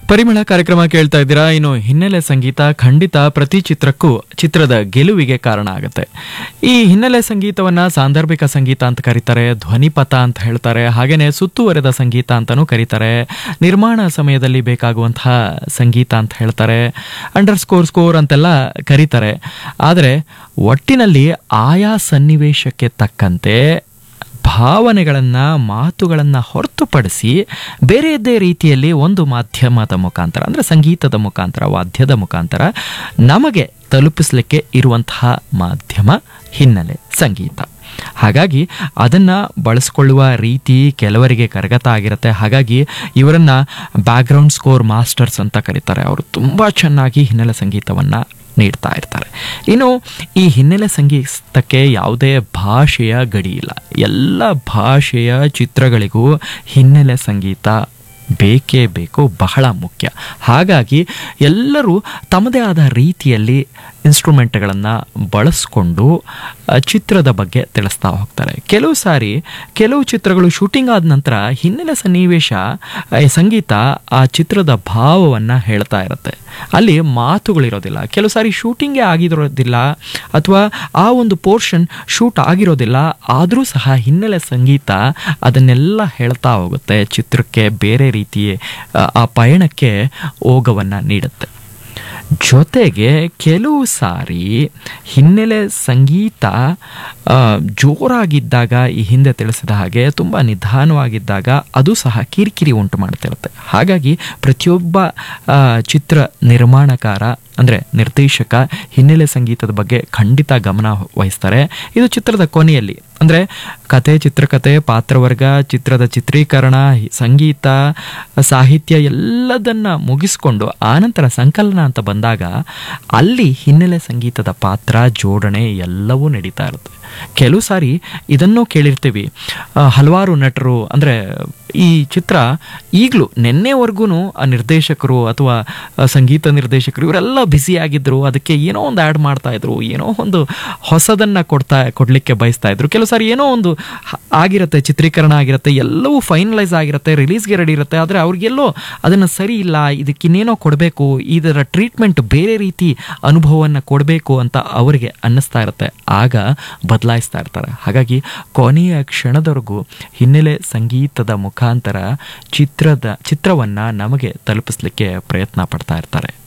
ಪರಿಮಳ ಕಾರ್ಯಕ್ರಮ ಕೇಳ್ತಾ ಇದ್ದೀರಾ ಇನ್ನು ಹಿನ್ನೆಲೆ ಸಂಗೀತ ಖಂಡಿತ ಪ್ರತಿ ಚಿತ್ರಕ್ಕೂ ಚಿತ್ರದ ಗೆಲುವಿಗೆ ಕಾರಣ ಆಗುತ್ತೆ ಈ ಹಿನ್ನೆಲೆ ಸಂಗೀತವನ್ನ ಸಾಂದರ್ಭಿಕ ಸಂಗೀತ ಅಂತ ಕರೀತಾರೆ ಧ್ವನಿಪಥ ಅಂತ ಹೇಳ್ತಾರೆ ಹಾಗೇನೆ ಸುತ್ತುವರೆದ ಸಂಗೀತ ಅಂತಾನೂ ಕರೀತಾರೆ ನಿರ್ಮಾಣ ಸಮಯದಲ್ಲಿ ಬೇಕಾಗುವಂತಹ ಸಂಗೀತ ಅಂತ ಹೇಳ್ತಾರೆ ಅಂಡರ್ ಸ್ಕೋರ್ ಸ್ಕೋರ್ ಅಂತೆಲ್ಲ ಕರೀತಾರೆ ಆದರೆ ಒಟ್ಟಿನಲ್ಲಿ ಆಯಾ ಸನ್ನಿವೇಶಕ್ಕೆ ತಕ್ಕಂತೆ ಭಾವನೆಗಳನ್ನು ಮಾತುಗಳನ್ನು ಹೊರತುಪಡಿಸಿ ಬೇರೆಯದೇ ರೀತಿಯಲ್ಲಿ ಒಂದು ಮಾಧ್ಯಮದ ಮುಖಾಂತರ ಅಂದರೆ ಸಂಗೀತದ ಮುಖಾಂತರ ವಾದ್ಯದ ಮುಖಾಂತರ ನಮಗೆ ತಲುಪಿಸಲಿಕ್ಕೆ ಇರುವಂತಹ ಮಾಧ್ಯಮ ಹಿನ್ನೆಲೆ ಸಂಗೀತ ಹಾಗಾಗಿ ಅದನ್ನು ಬಳಸ್ಕೊಳ್ಳುವ ರೀತಿ ಕೆಲವರಿಗೆ ಕರಗತ ಆಗಿರುತ್ತೆ ಹಾಗಾಗಿ ಇವರನ್ನ ಬ್ಯಾಕ್ಗ್ರೌಂಡ್ ಸ್ಕೋರ್ ಮಾಸ್ಟರ್ಸ್ ಅಂತ ಕರೀತಾರೆ ಅವರು ತುಂಬ ಚೆನ್ನಾಗಿ ಹಿನ್ನೆಲೆ ಸಂಗೀತವನ್ನು ನೀಡ್ತಾ ಇರ್ತಾರೆ ಇನ್ನು ಈ ಹಿನ್ನೆಲೆ ಸಂಗೀತಕ್ಕೆ ಯಾವುದೇ ಭಾಷೆಯ ಗಡಿ ಇಲ್ಲ ಎಲ್ಲ ಭಾಷೆಯ ಚಿತ್ರಗಳಿಗೂ ಹಿನ್ನೆಲೆ ಸಂಗೀತ ಬೇಕೇ ಬೇಕು ಬಹಳ ಮುಖ್ಯ ಹಾಗಾಗಿ ಎಲ್ಲರೂ ತಮ್ಮದೇ ಆದ ರೀತಿಯಲ್ಲಿ ಇನ್ಸ್ಟ್ರೂಮೆಂಟ್ಗಳನ್ನು ಬಳಸ್ಕೊಂಡು ಆ, ಚಿತ್ರದ ಬಗ್ಗೆ ತಿಳಿಸ್ತಾ ಹೋಗ್ತಾರೆ ಕೆಲವು ಸಾರಿ ಕೆಲವು ಚಿತ್ರಗಳು ಶೂಟಿಂಗ್ ಆದ ನಂತರ ಹಿನ್ನೆಲೆ ಸನ್ನಿವೇಶ ಆ, ಸಂಗೀತ ಆ ಚಿತ್ರದ ಭಾವವನ್ನು ಹೇಳ್ತಾ ಇರುತ್ತೆ ಅಲ್ಲಿ ಮಾತುಗಳಿರೋದಿಲ್ಲ ಕೆಲವು ಸಾರಿ ಶೂಟಿಂಗೇ ಆಗಿರೋದಿಲ್ಲ ಅಥವಾ ಆ ಒಂದು ಪೋರ್ಷನ್ ಶೂಟ್ ಆಗಿರೋದಿಲ್ಲ ಆದರೂ ಸಹ ಹಿನ್ನೆಲೆ ಸಂಗೀತ ಅದನ್ನೆಲ್ಲ ಹೇಳ್ತಾ ಹೋಗುತ್ತೆ ಚಿತ್ರಕ್ಕೆ ಬೇರೆ ರೀತಿ ಆ, ಆ ಪಯಣಕ್ಕೆ ಓಗವನ್ನು ನೀಡುತ್ತೆ ಜೊತೆಗೆ ಕೆಲವು ಸಾರಿ ಹಿನ್ನೆಲೆ ಸಂಗೀತ ಆ, ಜೋರಾಗಿದ್ದಾಗ ಈ ಹಿಂದೆ ತಿಳಿಸಿದ ಹಾಗೆ ತುಂಬ ನಿಧಾನವಾಗಿದ್ದಾಗ ಅದು ಸಹ ಕಿರಿಕಿರಿ ಉಂಟು ಮಾಡ್ತಿರುತ್ತೆ ಹಾಗಾಗಿ ಪ್ರತಿಯೊಬ್ಬ ಆ, ಚಿತ್ರ ನಿರ್ಮಾಣಕಾರ ಅಂದರೆ ನಿರ್ದೇಶಕ ಹಿನ್ನೆಲೆ ಸಂಗೀತದ ಬಗ್ಗೆ ಖಂಡಿತ ಗಮನ ವಹಿಸ್ತಾರೆ ಇದು ಚಿತ್ರದ ಕೊನೆಯಲ್ಲಿ ಅಂದರೆ ಕತೆ ಚಿತ್ರಕಥೆ ಪಾತ್ರವರ್ಗ ಚಿತ್ರದ ಚಿತ್ರೀಕರಣ ಹಿ- ಸಂಗೀತ ಸಾಹಿತ್ಯ ಎಲ್ಲದನ್ನ ಮುಗಿಸ್ಕೊಂಡು ಆನಂತರ ಸಂಕಲನ ಅಂತ ಬಂದಾಗ ಅಲ್ಲಿ ಹಿನ್ನೆಲೆ ಸಂಗೀತದ ಪಾತ್ರ ಜೋಡಣೆ ಎಲ್ಲವೂ ನಡೀತಾ ಇರುತ್ತೆ ಕೆಲವು ಸಾರಿ ಇದನ್ನೂ ಕೇಳಿರ್ತೀವಿ ಆ, ಹಲವಾರು ನಟರು ಅಂದರೆ ಈ ಚಿತ್ರ ಈಗಲೂ ನಿನ್ನೆವರೆಗೂ ಆ ನಿರ್ದೇಶಕರು ಅಥವಾ ಆ, ಸಂಗೀತ ನಿರ್ದೇಶಕರು ಇವರೆಲ್ಲ ಬ್ಯುಸಿ ಆಗಿದ್ರು ಅದಕ್ಕೆ ಏನೋ ಒಂದು ಆ್ಯಡ್ ಮಾಡ್ತಾ ಇದ್ರು ಏನೋ ಒಂದು ಹೊಸದನ್ನ ಕೊಡ್ತಾ ಕೊಡ್ಲಿಕ್ಕೆ ಬಯಸ್ತಾ ಇದ್ರು ಕೆಲವು ಸಾರಿ ಏನೋ ಒಂದು ಹ- ಆಗಿರುತ್ತೆ ಚಿತ್ರೀಕರಣ ಆಗಿರುತ್ತೆ ಎಲ್ಲವೂ ಫೈನಲೈಸ್ ಆಗಿರುತ್ತೆ ರಿಲೀಸ್ಗೆ ರೆಡಿ ಇರುತ್ತೆ ಆದರೆ ಅವ್ರಿಗೆಲ್ಲೋ ಅದನ್ನು ಸರಿ ಇಲ್ಲ ಇದಕ್ಕಿನ್ನೇನೋ ಕೊಡಬೇಕು ಇದರ ಟ್ರೀಟ್ಮೆಂಟ್ ಬೇರೆ ರೀತಿ ಅನುಭವವನ್ನು ಕೊಡಬೇಕು ಅಂತ ಅವರಿಗೆ ಅನ್ನಿಸ್ತಾ ಇರುತ್ತೆ ಆಗ ಬದಲಾಯಿಸ್ತಾ ಇರ್ತಾರೆ ಹಾಗಾಗಿ ಕೊನೆಯ ಕ್ಷಣದವರೆಗೂ ಹಿನ್ನೆಲೆ ಸಂಗೀತದ ಮುಖಾಂತರ ಚಿತ್ರದ ಚಿತ್ರವನ್ನು ನಮಗೆ ತಲುಪಿಸ್ಲಿಕ್ಕೆ ಪ್ರಯತ್ನ ಪಡ್ತಾ ಇರ್ತಾರೆ